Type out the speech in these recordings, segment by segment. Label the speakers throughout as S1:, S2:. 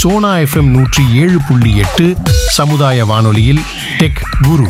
S1: Sona FM நூற்றி ஏழு புள்ளி எட்டு சமுதாய வானொலியில் டெக் குரு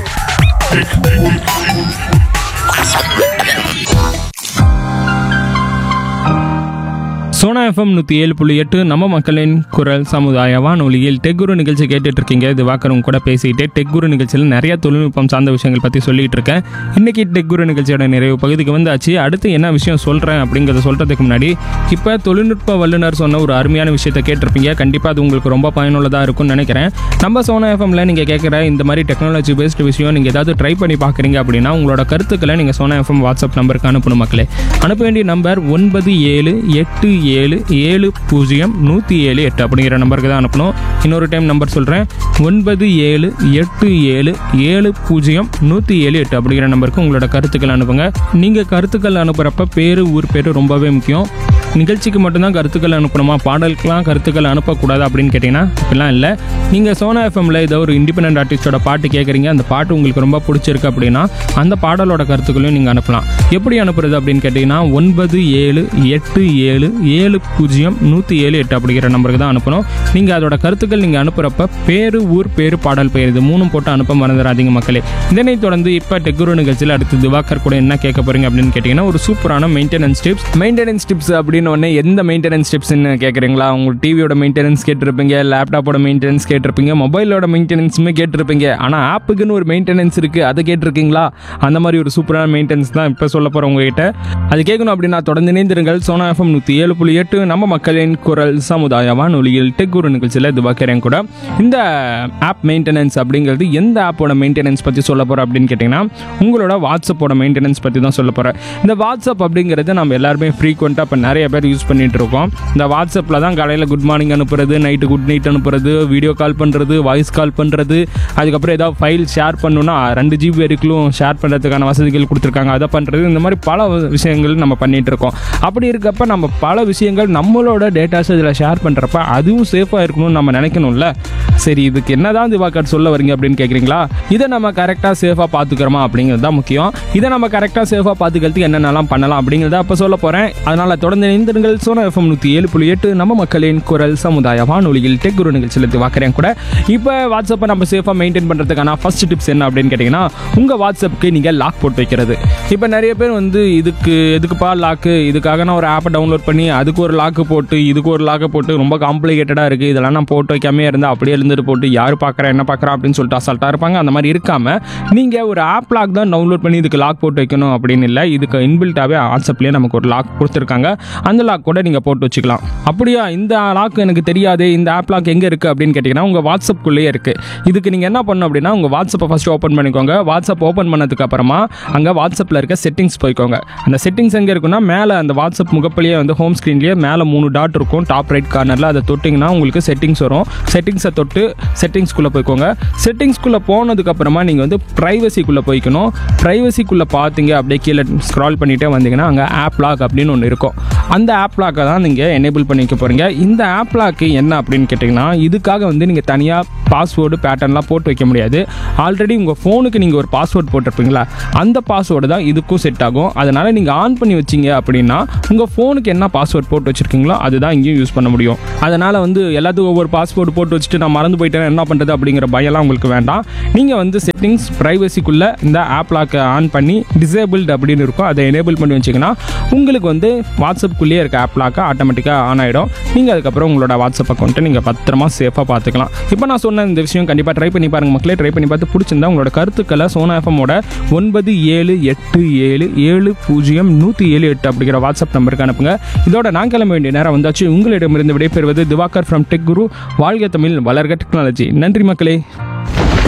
S2: சோனா எஃப்எம் நூற்றி ஏழு புள்ளி எட்டு நம்ம மக்களின் குரல் சமுதாய வானொலியில் டெக்குரு நிகழ்ச்சி கேட்டுட்டு இருக்கீங்க திவாகரும் கூட பேசிட்டு டெக்குரு நிகழ்ச்சியில் நிறைய தொழில்நுட்பம் சார்ந்த விஷயங்கள் பற்றி சொல்லிட்டு இருக்கேன் இன்னைக்கு டெக்குரு நிகழ்ச்சியோட நிறைவு பகுதிக்கு வந்தாச்சு அடுத்து என்ன விஷயம் சொல்கிறேன் அப்படிங்கிறத சொல்கிறதுக்கு முன்னாடி இப்போ தொழில்நுட்ப வல்லுநர் சொன்ன ஒரு அருமையான விஷயத்தை கேட்டிருப்பீங்க கண்டிப்பாக அது உங்களுக்கு ரொம்ப பயனுள்ளதாக இருக்கும்னு நினைக்கிறேன் நம்ம சோனா எஃப்எம்ல நீங்கள் கேட்குற இந்த மாதிரி டெக்னாலஜி பேஸ்டு விஷயம் நீங்கள் ஏதாவது ட்ரை பண்ணி பார்க்குறீங்க அப்படின்னா உங்களோட கருத்துக்களை நீங்கள் சோனா எஃப்எம் வாட்ஸ்அப் நம்பருக்கு அனுப்பணும் மக்களே அனுப்ப வேண்டிய நம்பர் ஒன்பது ஏழு எட்டு ஏழு ஏழு பூஜ்ஜியம் நூற்றி ஏழு எட்டு அப்படிங்கிற நம்பருக்கு தான் அனுப்பணும் இன்னொரு டைம் நம்பர் சொல்கிறேன் ஒன்பது ஏழு எட்டு ஏழு ஏழு பூஜ்ஜியம் நூற்றி ஏழு எட்டு அப்படிங்கிற நம்பருக்கு உங்களோட கருத்துக்கள் அனுப்புங்க நீங்கள் கருத்துக்கள் அனுப்புகிறப்ப பேர் ஊர் பேர் ரொம்பவே முக்கியம் நிகழ்ச்சிக்கு மட்டும்தான் கருத்துக்கள் அனுப்பணுமா பாடலுக்கெல்லாம் கருத்துக்கள் அனுப்பக்கூடாது அப்படின்னு கேட்டிங்கன்னா இப்படிலாம் இல்லை நீங்கள் சோனா எஃப்எம்ல ஏதோ ஒரு இண்டிபெண்டன்ட் ஆர்டிஸ்டோட பாட்டு கேட்குறீங்க அந்த பாட்டு உங்களுக்கு ரொம்ப பிடிச்சிருக்கு அப்படின்னா அந்த பாடலோட கருத்துக்களையும் நீங்கள் அனுப்பலாம் எப்படி அனுப்புறது அப்படின்னு கேட்டிங்கன்னா ஒன்பது ஏழு எட்டு ஏழு ஏழு பூஜ்ஜியம் நூற்றி ஏழு எட்டு அப்படிங்கிற நம்பருக்கு தான் அனுப்பணும் நீங்கள் அதோட கருத்துக்கள் நீங்கள் அனுப்புகிறப்ப பேரு ஊர் பேரு பாடல் பெயர் இது மூணும் போட்டு அனுப்ப மறந்துடாதீங்க மக்களே இதனைத் தொடர்ந்து இப்போ டெக்குரு நிகழ்ச்சியில் அடுத்து திவாகர் கூட என்ன கேட்க போறீங்க அப்படின்னு கேட்டிங்கன்னா ஒரு சூப்பரான மெயின்டெனன்ஸ் டிப்ஸ் மெயின்டெனன்ஸ் டிப்ஸ் அப்படின்னு உடனே எந்த மெயின்டெனன்ஸ் டிப்ஸ்னு கேட்குறீங்களா உங்க டிவியோட மெயின்டெனன்ஸ் கேட்டிருப்பீங்க லேப்டாப்போட மெயின்டெனன்ஸ் கேட்டிருப்பீங்க மொபைலோட மெயின்டெனன்ஸுமே கேட்டிருப்பீங்க ஆனால் ஆப்புக்குன்னு ஒரு மெயின்டெனன்ஸ் இருக்குது அதை கேட்டிருக்கீங்களா அந்த மாதிரி ஒரு சூப்பரான மெயின்டெனன்ஸ் தான் இப்போ சொல்ல போகிறேன் உங்ககிட்ட அது கேட்கணும் அப்படின்னா தொடர்ந்து இணைந்திருங்கள் சோனா எஃப்எம் நூற்றி ஏழு புள்ளி எட்டு நம்ம மக்களின் குரல் சமுதாய வானொலியில் டெக் ஒரு நிகழ்ச்சியில் திவாக்கரேன் கூட இந்த ஆப் மெயின்டெனன்ஸ் அப்படிங்கிறது எந்த ஆப்போட மெயின்டெனன்ஸ் பற்றி சொல்ல போகிறோம் அப்படின்னு கேட்டிங்கன்னா உங்களோட வாட்ஸ்அப்போட மெயின்டெனன்ஸ் பற்றி தான் சொல்ல போகிறேன் இந்த வாட்ஸ்அப் அப்படிங்கிறது நம்ம எல்லாருமே ஃப்ரீக்வெண்ட்டாக இப்போ நிறைய பேர் யூஸ் பண்ணிட்டு இருக்கோம் இந்த வாட்ஸ்அப்பில் தான் காலையில் குட் மார்னிங் அனுப்புறது நைட்டு குட் நைட் அனுப்புறது வீடியோ கால் பண்ணுறது வாய்ஸ் கால் பண்ணுறது அதுக்கப்புறம் ஏதாவது ஃபைல் ஷேர் பண்ணணும்னா ரெண்டு ஜிபி வரைக்கும் ஷேர் பண்ணுறதுக்கான வசதிகள் கொடுத்துருக்காங்க அதை பண்ணுறது இந்த மாதிரி பல விஷயங்கள் நம்ம பண்ணிட்டு இருக்கோம் அப்படி இருக்கப்ப நம்ம பல விஷயங்கள் நம்மளோட டேட்டாஸ் இதில் ஷேர் பண்ணுறப்ப அதுவும் சேஃபாக இருக்கணும்னு நம்ம நினைக்கணும்ல சரி இதுக்கு என்னதான் திவாகர் சொல்ல வரீங்க அப்படின்னு கேட்குறீங்களா இதை நம்ம கரெக்டாக சேஃபாக பார்த்துக்கிறோமா அப்படிங்கிறது தான் முக்கியம் இதை நம்ம கரெக்டாக சேஃபாக பார்த்துக்கிறதுக்கு என்னென்னலாம் பண்ணலாம் அப்படிங்கிறத அப்போ சொல்ல போகிறேன் அதனால் தொடர்ந்து இணைந்திருங்கள் சோனா எஃப்எம் நூற்றி ஏழு புள்ளி எட்டு நம்ம மக்களின் குரல் சமுதாய வானொலியில் டெக் குரு நிகழ்ச்சியில் திவாக்கறேன் கூட இப்போ வாட்ஸ்அப்பை நம்ம சேஃபாக மெயின்டைன் பண்ணுறதுக்கான ஃபர்ஸ்ட் டிப்ஸ் என்ன அப்படின்னு கேட்டிங்கன்னா உங்கள் வாட்ஸ்அப்புக்கு நீங்கள் லாக் போட்டு வைக்கிறது இப்போ நிறைய பேர் வந்து இதுக்கு எதுக்குப்பா லாக்கு இதுக்காக நான் ஒரு ஆப்பை டவுன்லோட் பண்ணி அதுக்கு ஒரு லாக்கு போட்டு இதுக்கு ஒரு லாக்கை போட்டு ரொம்ப காம்ப்ளிகேட்டடாக இருக்குது இதெல்லாம் நான் போட்டு வைக்காமே இருந்தால் அப்படியே இருந்துட்டு போட்டு யார் பார்க்குறா என்ன பார்க்குறா அப்படின்னு சொல்லிட்டு அசால்ட்டாக இருப்பாங்க அந்த மாதிரி இருக்காமல் நீங்கள் ஒரு ஆப் லாக் தான் டவுன்லோட் பண்ணி இதுக்கு லாக் போட்டு வைக்கணும் அப்படின்னு இல்லை இதுக்கு இன்பில்ட்டாகவே வாட்ஸ்அப்லேயே நமக்கு ஒரு லாக் கொடுத்துருக்காங்க அந்த லாக் கூட நீங்கள் போட்டு வச்சுக்கலாம் அப்படியா இந்த லாக் எனக்கு தெரியாது இந்த ஆப் லாக் எங்கே இருக்குது அப்படின்னு கேட்டிங்கன்னா உங்கள் வாட்ஸ்அப்புக்குள்ளேயே இருக்குது இதுக்கு நீங்கள் என்ன பண்ணணும் அப்படின்னா உங்கள் வாட்ஸ்அப்பை ஃபஸ்ட்டு ஓப்பன் பண்ணிக்கோங்க வாட்ஸ்அப் ஓப்பன் பண்ணதுக்கு அப்புறமா அங்கே வாட்ஸ்அப்பில் இருக்க செட்டிங்ஸ் போய்க்கோங்க அந்த செட்டிங்ஸ் எங்கே இருக்குன்னா மேலே அந்த வாட்ஸ்அப் முகப்பிலேயே வந்து ஹோம் ஸ்க்ரீன்லேயே மேலே மூணு டாட் இருக்கும் டாப் ரைட் கார்னரில் அதை தொட்டிங்கன்னா உங்களுக்கு செட்டிங்ஸ் வரும் செட்டிங்ஸை தொட்டு செட்டிங்ஸ்குள்ளே போய்க்கோங்க செட்டிங்ஸ்குள்ளே போனதுக்கப்புறமா நீங்கள் வந்து ப்ரைவசிக்குள்ளே போய்க்கணும் ப்ரைவசிக்குள்ளே பார்த்தீங்க அப்படியே கீழே ஸ்க்ரால் பண்ணிகிட்டே வந்தீங்கன்னா அங்கே ஆப் லாக் அப்படின்னு ஒன்று இருக்கும் அந்த ஆப் லாக்கை தான் நீங்கள் எனேபிள் பண்ணிக்க போகிறீங்க இந்த ஆப் லாக்கு என்ன அப்படின்னு கேட்டிங்கன்னா இதுக்காக வந்து நீங்கள் தனியாக பாஸ்வேர்டு பேட்டர்ன்லாம் போட்டு வைக்க முடியாது ஆல்ரெடி உங்கள் ஃபோனுக்கு நீங்கள் ஒரு பாஸ்வேர்டு போட்டிருப்பீங்களா அந்த பாஸ்வேர்டு தான் இதுக்கும் செட் ஆகும் அதனால் நீங்கள் ஆன் பண்ணி வச்சீங்க அப்படின்னா உங்கள் ஃபோனுக்கு என்ன பாஸ்வேர்ட் போட்டு வச்சுருக்கீங்களோ அதுதான் இங்கேயும் யூஸ் பண்ண முடியும் அதனால் வந்து எல்லாத்துக்கும் ஒவ்வொரு பாஸ்வேர்டு போட்டு வச்சுட்டு நான் மறந்து போயிட்டேன் என்ன பண்ணுறது அப்படிங்கிற பயம்லாம் உங்களுக்கு வேண்டாம் நீங்கள் வந்து செட்டிங்ஸ் ப்ரைவசிக்குள்ளே இந்த ஆப் லாக்கை ஆன் பண்ணி டிசேபிள்டு அப்படின்னு இருக்கும் அதை எனேபிள் பண்ணி வச்சிங்கன்னா உங்களுக்கு வந்து வாட்ஸ்அப்புக்குள்ளேயே இருக்க ஆப் லாக்கை ஆட்டோமேட்டிக்காக ஆன் ஆகிடும் நீங்கள் அதுக்கப்புறம் உங்களோட வாட்ஸ்அப் அக்கௌண்ட்டை நீங்கள் பத்திரமா சேஃபாக பார்த்துக்கலாம் இப்போ நான் சொன்ன இந்த விஷயம் கண்டிப்பாக ட்ரை பண்ணி பாருங்க மக்களே ட்ரை பண்ணி பார்த்து பிடிச்சிருந்தா உங்களோட கருத்துக்களை சோனா எஃப்எம்மோட ஒன்பது ஏழு எட்டு ஏழு ஏழு பூஜ்ஜியம் நூற்றி ஏழு எட்டு அப்படிங்கிற வாட்ஸ்அப் நம்பருக்கு அனுப்புங்க இதோட நான் கிளம்ப வேண்டிய நேரம் வந்தாச்சு உங்களிடமிருந்து விடைபெறுவது திவாகர் ஃப்ரம் டெக் குரு வாழ்க தமிழ் வளர்க டெக்னாலஜி நன்றி மக்களே